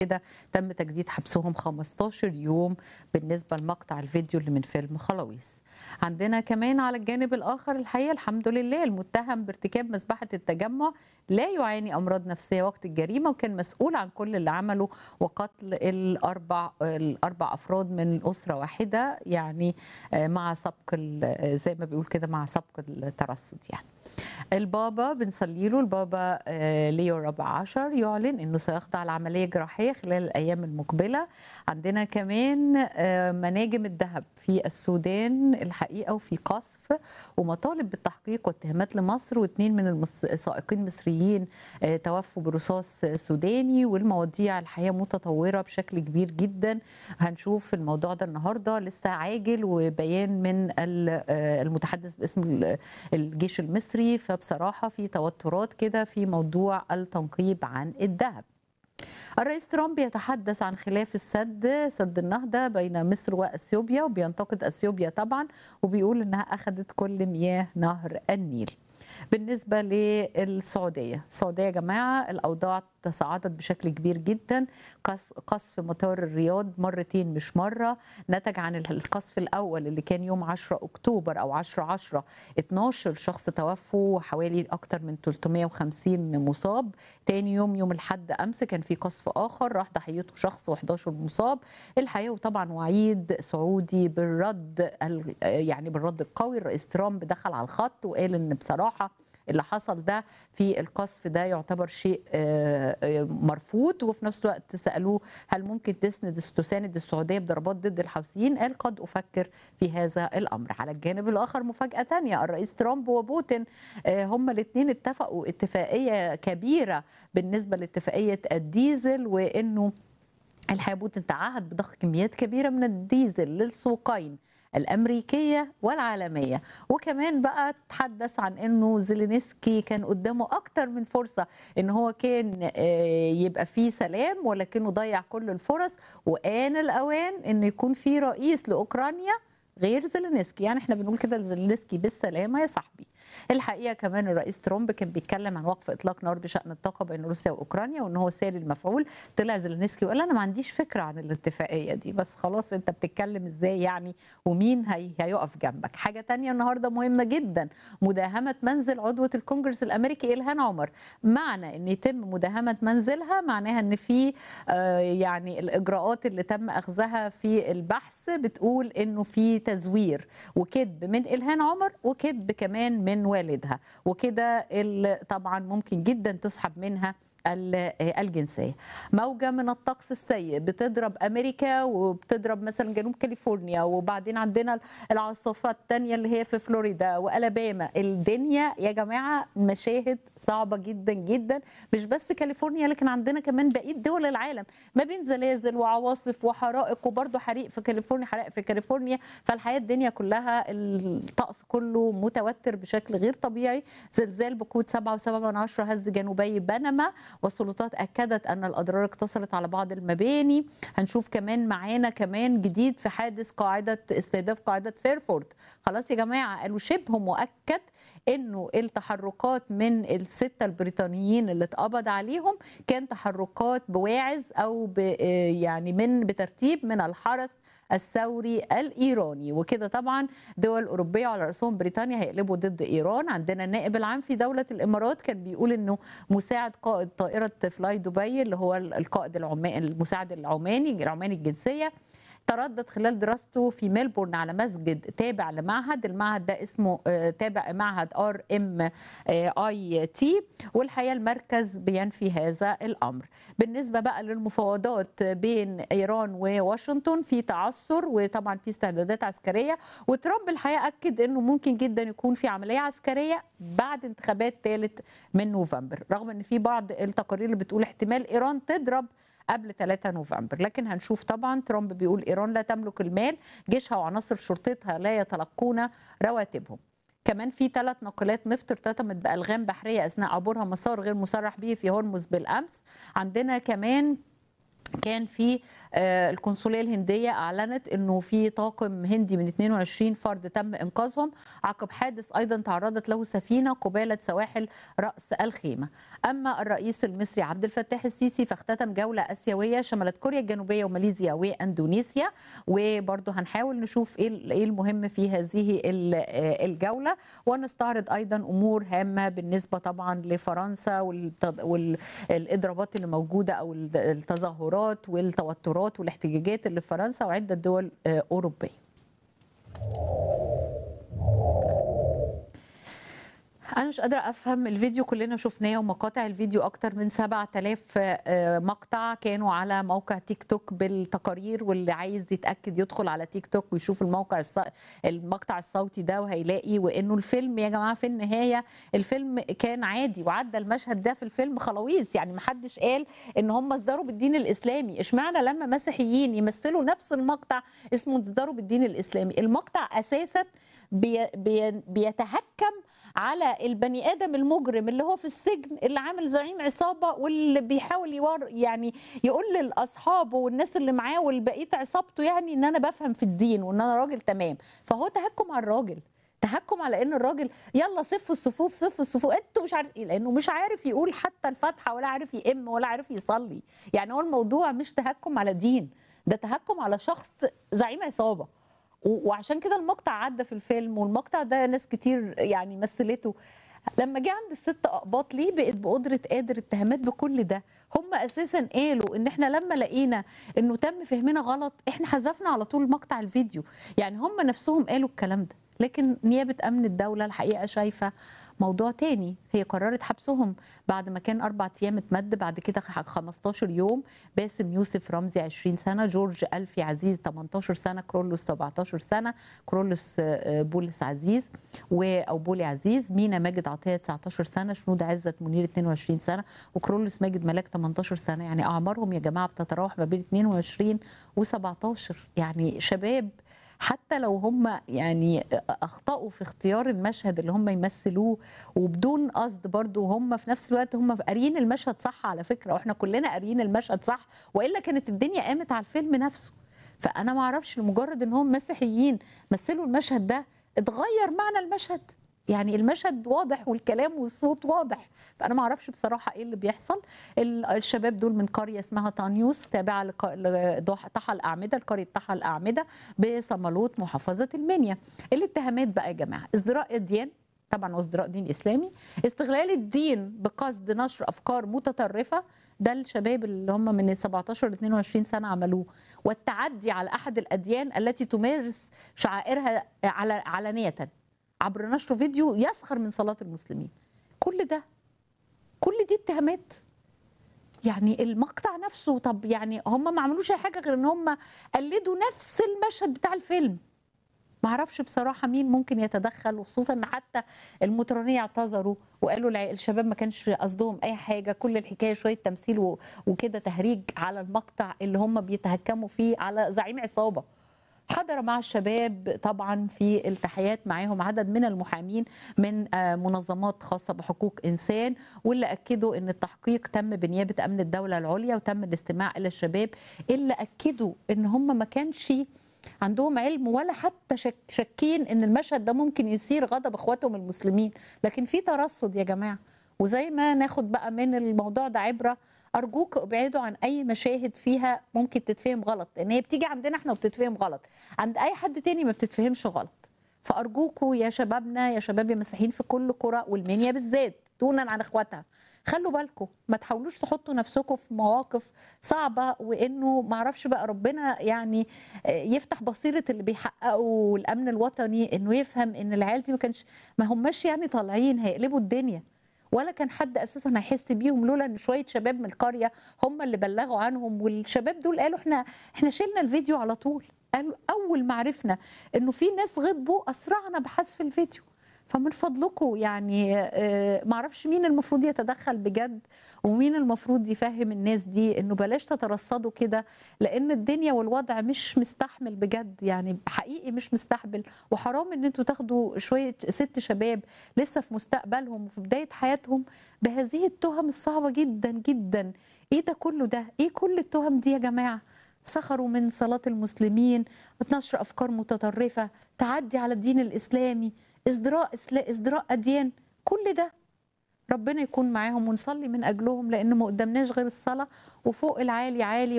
كده تم تجديد حبسهم 15 يوم بالنسبه لمقطع الفيديو اللي من فيلم خلاويص عندنا كمان على الجانب الاخر الحقيقه الحمد لله المتهم بارتكاب مذبحه التجمع لا يعاني امراض نفسيه وقت الجريمه وكان مسؤول عن كل اللي عمله وقتل الاربع الاربع افراد من اسره واحده يعني مع سبق زي ما بيقول كده مع سبق الترصد يعني البابا بنصلي له البابا ليو الرابع عشر يعلن انه سيخضع لعمليه جراحيه خلال الايام المقبله عندنا كمان مناجم الذهب في السودان الحقيقه وفي قصف ومطالب بالتحقيق واتهامات لمصر واثنين من السائقين المصريين توفوا برصاص سوداني والمواضيع الحقيقه متطوره بشكل كبير جدا هنشوف الموضوع ده النهارده لسه عاجل وبيان من المتحدث باسم الجيش المصري فبصراحه في توترات كده في موضوع التنقيب عن الذهب الرئيس ترامب يتحدث عن خلاف السد سد النهضه بين مصر واثيوبيا وبينتقد اثيوبيا طبعا وبيقول انها اخذت كل مياه نهر النيل بالنسبه للسعوديه السعوديه يا جماعه الاوضاع تصاعدت بشكل كبير جدا قصف مطار الرياض مرتين مش مره نتج عن القصف الاول اللي كان يوم 10 اكتوبر او 10 10 12 شخص توفوا وحوالي اكثر من 350 مصاب تاني يوم يوم الحد امس كان في قصف اخر راح ضحيته شخص و11 مصاب الحقيقه وطبعا وعيد سعودي بالرد يعني بالرد القوي الرئيس ترامب دخل على الخط وقال ان بصراحه اللي حصل ده في القصف ده يعتبر شيء مرفوض وفي نفس الوقت سالوه هل ممكن تسند تساند السعوديه بضربات ضد الحوثيين قال قد افكر في هذا الامر على الجانب الاخر مفاجاه ثانيه الرئيس ترامب وبوتين هما الاثنين اتفقوا اتفاقيه كبيره بالنسبه لاتفاقيه الديزل وانه الحقيقه بوتين تعهد بضخ كميات كبيره من الديزل للسوقين الامريكيه والعالميه وكمان بقى تحدث عن انه زيلينسكي كان قدامه اكتر من فرصه ان هو كان يبقى فيه سلام ولكنه ضيع كل الفرص وان الاوان انه يكون في رئيس لاوكرانيا غير زيلينسكي يعني احنا بنقول كده لزيلينسكي بالسلامه يا صاحبي الحقيقه كمان الرئيس ترامب كان بيتكلم عن وقف اطلاق نار بشان الطاقه بين روسيا واوكرانيا وان هو ساري المفعول طلع زيلينسكي وقال انا ما عنديش فكره عن الاتفاقيه دي بس خلاص انت بتتكلم ازاي يعني ومين هي هيقف جنبك حاجه تانية النهارده مهمه جدا مداهمه منزل عضوه الكونجرس الامريكي الهان عمر معنى ان يتم مداهمه منزلها معناها ان في آه يعني الاجراءات اللي تم اخذها في البحث بتقول انه في تزوير وكذب من الهان عمر وكذب كمان من والدها وكده طبعا ممكن جدا تسحب منها الجنسيه موجه من الطقس السيء بتضرب امريكا وبتضرب مثلا جنوب كاليفورنيا وبعدين عندنا العاصفه الثانيه اللي هي في فلوريدا والاباما الدنيا يا جماعه مشاهد صعبه جدا جدا مش بس كاليفورنيا لكن عندنا كمان بقيه دول العالم ما بين زلازل وعواصف وحرائق وبرضه حريق في كاليفورنيا حرائق في كاليفورنيا فالحياه الدنيا كلها الطقس كله متوتر بشكل غير طبيعي زلزال بقوه 7.7 هز جنوبي بنما والسلطات اكدت ان الاضرار اقتصرت على بعض المباني هنشوف كمان معانا كمان جديد في حادث قاعده استهداف قاعده فيرفورد خلاص يا جماعه قالوا شبه مؤكد انه التحركات من السته البريطانيين اللي اتقبض عليهم كان تحركات بواعز او ب يعني من بترتيب من الحرس الثوري الايراني وكده طبعا دول اوروبيه على راسهم بريطانيا هيقلبوا ضد ايران عندنا النائب العام في دوله الامارات كان بيقول انه مساعد قائد طائره فلاي دبي اللي هو القائد العماني المساعد العماني العماني الجنسيه تردد خلال دراسته في ميلبورن على مسجد تابع لمعهد المعهد ده اسمه تابع معهد ار ام اي تي والحقيقه المركز بينفي هذا الامر بالنسبه بقى للمفاوضات بين ايران وواشنطن في تعثر وطبعا في استعدادات عسكريه وترامب الحقيقه اكد انه ممكن جدا يكون في عمليه عسكريه بعد انتخابات ثالث من نوفمبر رغم ان في بعض التقارير اللي بتقول احتمال ايران تضرب قبل 3 نوفمبر لكن هنشوف طبعا ترامب بيقول ايران لا تملك المال جيشها وعناصر شرطتها لا يتلقون رواتبهم كمان في ثلاث ناقلات نفط ارتطمت بالغام بحريه اثناء عبورها مسار غير مصرح به في هرمز بالامس عندنا كمان كان في آه، القنصليه الهنديه اعلنت انه في طاقم هندي من 22 فرد تم انقاذهم عقب حادث ايضا تعرضت له سفينه قباله سواحل راس الخيمه. اما الرئيس المصري عبد الفتاح السيسي فاختتم جوله اسيويه شملت كوريا الجنوبيه وماليزيا واندونيسيا وبرضه هنحاول نشوف ايه ال- إيه المهم في هذه ال- آه، الجوله ونستعرض ايضا امور هامه بالنسبه طبعا لفرنسا والتض- والاضرابات اللي موجوده او الت- التظاهرات والتوترات والاحتجاجات اللي في فرنسا وعده دول آه، اوروبيه. أنا مش قادرة أفهم الفيديو كلنا شفناه ومقاطع الفيديو أكتر من 7000 آه، مقطع كانوا على موقع تيك توك بالتقارير واللي عايز يتأكد يدخل على تيك توك ويشوف الموقع الص... المقطع الصوتي ده وهيلاقي وإنه الفيلم يا جماعة في النهاية الفيلم كان عادي وعدى المشهد ده في الفيلم خلاويص يعني محدش قال إن هم اصدروا بالدين الإسلامي اشمعنى لما مسيحيين يمثلوا نفس المقطع اسمه اصدروا بالدين الإسلامي المقطع أساسا بي... بي... بيتهكم على البني ادم المجرم اللي هو في السجن اللي عامل زعيم عصابه واللي بيحاول يور يعني يقول لاصحابه والناس اللي معاه والبقيه عصابته يعني ان انا بفهم في الدين وان انا راجل تمام فهو تهكم على الراجل تهكم على ان الراجل يلا صفوا الصفوف صفوا الصفوف انتوا مش عارف ايه لانه مش عارف يقول حتى الفاتحه ولا عارف يئم ولا عارف يصلي يعني هو الموضوع مش تهكم على دين ده تهكم على شخص زعيم عصابه و- وعشان كده المقطع عدى في الفيلم والمقطع ده ناس كتير يعني مثلته لما جه عند الست اقباط ليه بقت بقدره قادر اتهامات بكل ده هم اساسا قالوا ان احنا لما لقينا انه تم فهمنا غلط احنا حذفنا على طول مقطع الفيديو يعني هم نفسهم قالوا الكلام ده لكن نيابه امن الدوله الحقيقه شايفه موضوع تاني هي قررت حبسهم بعد ما كان أربع أيام اتمد بعد كده 15 يوم باسم يوسف رمزي 20 سنة جورج ألفي عزيز 18 سنة كرولوس 17 سنة كرولوس آه، بولس عزيز و أو بولي عزيز مينا ماجد عطية 19 سنة شنود عزت منير 22 سنة وكرولوس ماجد ملاك 18 سنة يعني أعمارهم يا جماعة بتتراوح ما بين 22 و17 يعني شباب حتى لو هم يعني اخطاوا في اختيار المشهد اللي هم يمثلوه وبدون قصد برضو هم في نفس الوقت هم قاريين المشهد صح على فكره واحنا كلنا قاريين المشهد صح والا كانت الدنيا قامت على الفيلم نفسه فانا ما اعرفش لمجرد ان هم مسيحيين مثلوا المشهد ده اتغير معنى المشهد يعني المشهد واضح والكلام والصوت واضح فانا ما اعرفش بصراحه ايه اللي بيحصل ال- الشباب دول من قريه اسمها طانيوس تابعه لق- لضح- طحا الاعمده لقريه طحا الاعمده بصمالوط محافظه المنيا الاتهامات بقى يا جماعه ازدراء الديان طبعا وازدراء دين اسلامي استغلال الدين بقصد نشر افكار متطرفه ده الشباب اللي هم من 17 ل 22 سنه عملوه والتعدي على احد الاديان التي تمارس شعائرها على علانيه عبر نشر فيديو يسخر من صلاه المسلمين كل ده كل دي اتهامات يعني المقطع نفسه طب يعني هم ما عملوش اي حاجه غير ان هم قلدوا نفس المشهد بتاع الفيلم ما اعرفش بصراحه مين ممكن يتدخل وخصوصا ان حتى المطرانيه اعتذروا وقالوا الع- الشباب ما كانش قصدهم اي حاجه كل الحكايه شويه تمثيل و- وكده تهريج على المقطع اللي هم بيتهكموا فيه على زعيم عصابه حضر مع الشباب طبعا في التحيات معاهم عدد من المحامين من آه، منظمات خاصه بحقوق انسان واللي اكدوا ان التحقيق تم بنيابه امن الدوله العليا وتم الاستماع الى الشباب اللي اكدوا ان هم ما كانش عندهم علم ولا حتى شك شاكين ان المشهد ده ممكن يثير غضب اخواتهم المسلمين لكن في ترصد يا جماعه وزي ما ناخد بقى من الموضوع ده عبره ارجوك ابعدوا عن اي مشاهد فيها ممكن تتفهم غلط لان هي بتيجي عندنا احنا وبتتفهم غلط عند اي حد تاني ما بتتفهمش غلط فارجوكوا يا شبابنا يا شباب المسيحيين في كل قرى والمنيا بالذات دونا عن اخواتها خلوا بالكم ما تحاولوش تحطوا نفسكم في مواقف صعبه وانه ما اعرفش بقى ربنا يعني يفتح بصيره اللي بيحققوا الامن الوطني انه يفهم ان العيال دي ما كانش ما هماش يعني طالعين هيقلبوا الدنيا ولا كان حد اساسا هيحس بيهم لولا ان شويه شباب من القريه هم اللي بلغوا عنهم والشباب دول قالوا احنا احنا شلنا الفيديو على طول قالوا اول ما عرفنا انه في ناس غضبوا اسرعنا بحذف الفيديو فمن فضلكم يعني آه، معرفش مين المفروض يتدخل بجد ومين المفروض يفهم الناس دي انه بلاش تترصدوا كده لان الدنيا والوضع مش مستحمل بجد يعني حقيقي مش مستحمل وحرام ان انتوا تاخدوا شويه ست شباب لسه في مستقبلهم وفي بدايه حياتهم بهذه التهم الصعبه جدا جدا ايه ده كله ده ايه كل التهم دي يا جماعه سخروا من صلاه المسلمين نشر افكار متطرفه تعدي على الدين الاسلامي ازدراء إسلا- ازدراء اديان كل ده ربنا يكون معاهم ونصلي من اجلهم لان ما قدامناش غير الصلاه وفوق العالي عالي